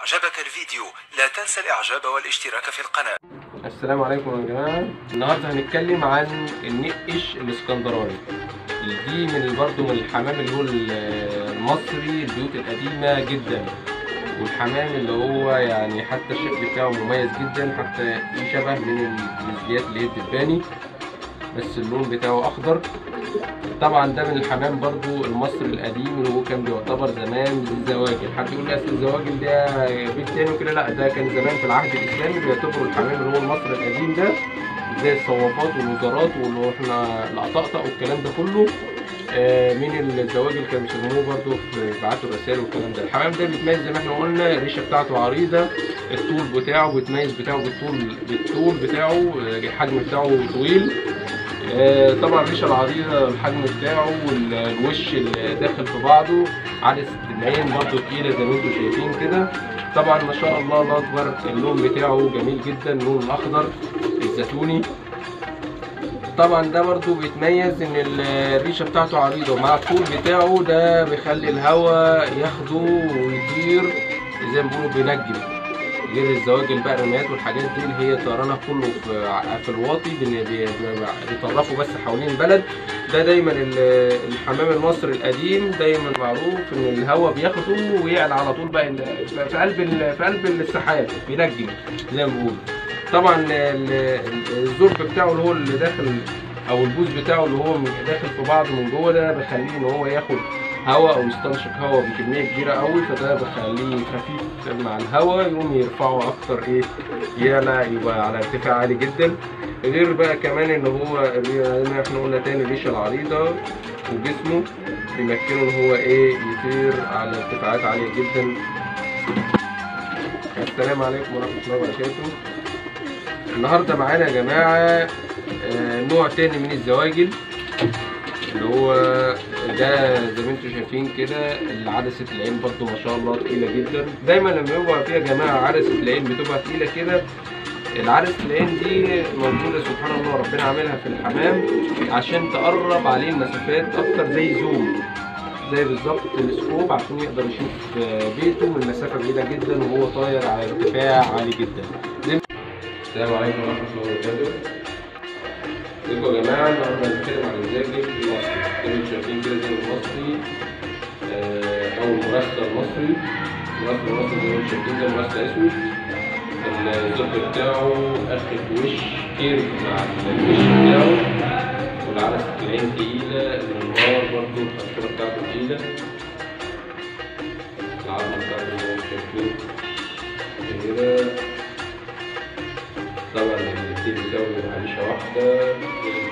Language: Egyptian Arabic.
أعجبك الفيديو لا تنسى الإعجاب والاشتراك في القناة السلام عليكم يا جماعة النهاردة هنتكلم عن النقش الاسكندراني دي من برضه من الحمام اللي هو المصري البيوت القديمة جدا والحمام اللي هو يعني حتى الشكل بتاعه مميز جدا حتى في شبه من النسبيات اللي هي الدباني بس اللون بتاعه أخضر طبعا ده من الحمام برضو المصري القديم اللي هو كان بيعتبر زمان الزواجل حد يقول لي اصل الزواجل ده بيت تاني وكده لا ده كان زمان في العهد الاسلامي بيعتبروا الحمام اللي هو المصري القديم ده زي الصوافات والوزارات واللي احنا القطقطق والكلام ده كله آه، من الزواجل كانوا بيسموه برضو في بعتوا الرسائل والكلام ده الحمام ده بيتميز زي ما احنا قلنا الريشه بتاعته عريضه الطول بتاعه بيتميز بتاعه بالطول بالطول بتاعه آه، الحجم بتاعه طويل آه، طبعا الريشه العريضه الحجم بتاعه والوش اللي داخل في بعضه عدسه العين برضه تقيله زي ما انتم شايفين كده طبعا ما شاء الله الله اكبر اللون بتاعه جميل جدا اللون الاخضر الزيتوني طبعا ده برضو بيتميز ان ال- الريشه بتاعته عريضه ومع الطول بتاعه ده بيخلي الهواء ياخده ويطير زي ما بيقولوا بينجم غير الزواجل بقى الرميات والحاجات دي اللي هي طيرانها كله في ع- في الواطي بن- بي- بي- بيطرفوا بس حوالين البلد ده دايما ال- الحمام المصري القديم دايما معروف ان الهواء بياخده ويعلى على طول بقى ال- في قلب ال- في قلب السحاب بينجم زي ما بيقولوا طبعا ال- ال- الزرق بتاعه اللي هو اللي داخل او البوز بتاعه اللي هو من- داخل في بعض من جوه ده بيخليه ان هو ياخد هواء او يستنشق هواء بكميه كبيره قوي فده بيخليه خفيف مع الهواء يقوم يرفعه اكتر ايه يعلى يبقى على ارتفاع عالي جدا غير بقى كمان ان هو الري- زي ما احنا قلنا تاني الريشه العريضه وجسمه بيمكنه ان هو ايه يطير على ارتفاعات عاليه جدا السلام عليكم ورحمه الله وبركاته النهارده معانا يا جماعه آه، نوع تاني من الزواجل اللي هو ده زي ما انتم شايفين كده عدسة العين برضو ما شاء الله تقيلة جدا دايما لما يبقى فيها يا جماعة عدسة العين بتبقى تقيلة كده العدسة العين دي موجودة سبحان الله ربنا عاملها في الحمام عشان تقرب عليه المسافات أكتر زي زوم زي بالظبط تلسكوب عشان يقدر يشوف آه، بيته من مسافة بعيدة جدا وهو طاير على ارتفاع عالي جدا زي السلام عليكم ورحمة الله وبركاته ازيكم يا جماعة النهارده هنتكلم عن الزاجل المصري زي ما انتم شايفين كده زي المصري آه، أو المرسل المصري المرسل المصري زي ما انتم شايفين ده مرسل أسود الزق بتاعه أخد وش كيرف مع الوش بتاعه والعدسة العين تقيلة المنظار برضه الخلفية بتاعته تقيلة العظمة بتاعته زي ما انتم شايفين كبيرة طبعا التيل بتاعه بيبقى ريشة واحدة